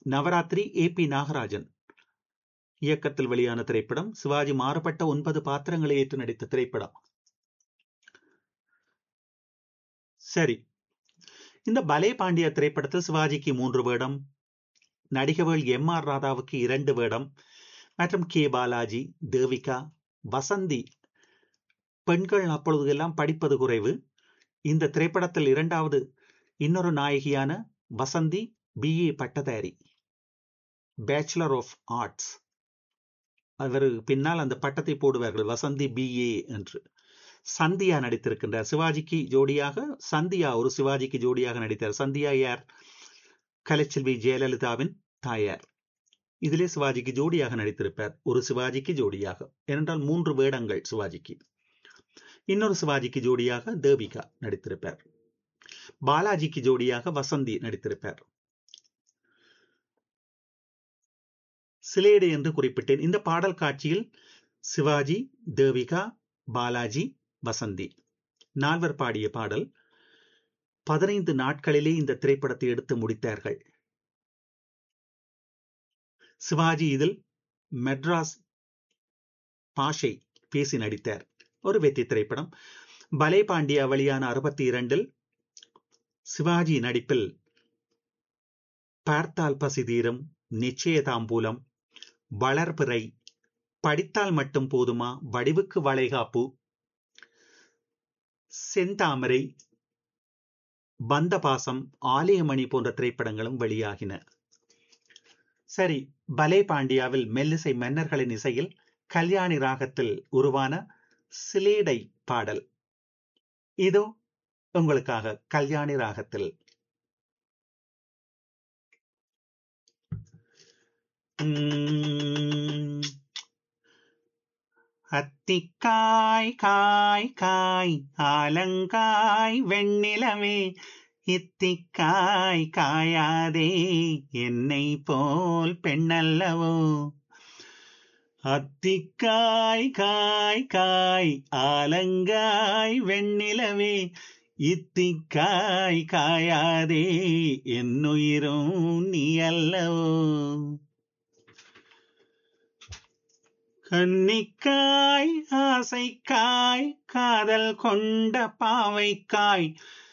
நவராத்திரி ஏ B Nagarajan இயக்கத்தில் வெளியான திரைப்படம் சிவாஜி மாறுபட்ட ஒன்பது பாத்திரங்களை ஏற்று நடித்த திரைப்படம் சரி இந்த பலே பாண்டிய திரைப்படத்தில் சிவாஜிக்கு மூன்று வேடம் நடிகர்கள் எம் ஆர் ராதாவுக்கு இரண்டு வேடம் மற்றும் கே பாலாஜி தேவிகா வசந்தி பெண்கள் அப்பொழுது எல்லாம் படிப்பது குறைவு இந்த திரைப்படத்தில் இரண்டாவது இன்னொரு நாயகியான வசந்தி பிஏ பட்டதாரி பேச்சுலர் ஆஃப் ஆர்ட்ஸ் அவர் பின்னால் அந்த பட்டத்தை போடுவார்கள் வசந்தி பிஏ என்று சந்தியா நடித்திருக்கின்றார் சிவாஜிக்கு ஜோடியாக சந்தியா ஒரு சிவாஜிக்கு ஜோடியாக நடித்தார் சந்தியா யார் கலைச்செல்வி ஜெயலலிதாவின் தாயார் இதிலே சிவாஜிக்கு ஜோடியாக நடித்திருப்பார் ஒரு சிவாஜிக்கு ஜோடியாக ஏனென்றால் மூன்று வேடங்கள் சிவாஜிக்கு இன்னொரு சிவாஜிக்கு ஜோடியாக தேவிகா நடித்திருப்பார் பாலாஜிக்கு ஜோடியாக வசந்தி நடித்திருப்பார் சிலேடு என்று குறிப்பிட்டேன் இந்த பாடல் காட்சியில் சிவாஜி தேவிகா பாலாஜி வசந்தி நால்வர் பாடிய பாடல் பதினைந்து நாட்களிலே இந்த திரைப்படத்தை எடுத்து முடித்தார்கள் சிவாஜி இதில் மெட்ராஸ் பாஷை பேசி நடித்தார் ஒரு வெற்றி திரைப்படம் பலே பாண்டியா வழியான அறுபத்தி இரண்டில் சிவாஜி நடிப்பில் பார்த்தால் பசிதீரம் நிச்சயதாம்பூலம் வளர்பிறை படித்தால் மட்டும் போதுமா வடிவுக்கு வளைகாப்பு செந்தாமரை பந்தபாசம் ஆலயமணி போன்ற திரைப்படங்களும் வெளியாகின சரி பலே பாண்டியாவில் மெல்லிசை மன்னர்களின் இசையில் கல்யாணி ராகத்தில் உருவான சிலேடை பாடல் இதோ உங்களுக்காக கல்யாணி ராகத்தில் அத்திக்காய் காய் காய் ஆலங்காய் வெண்ணிலவே இத்திக்காய் காயாதே என்னை போல் பெண்ணல்லவோ அத்திக்காய் காய் காய் ஆலங்காய் வெண்ணிலவே இத்திக்காய் காயாதே என்னுயிரும் நீ அல்லவோ கன்னிக்காய் ஆசைக்காய் காதல் கொண்ட பாவைக்காய்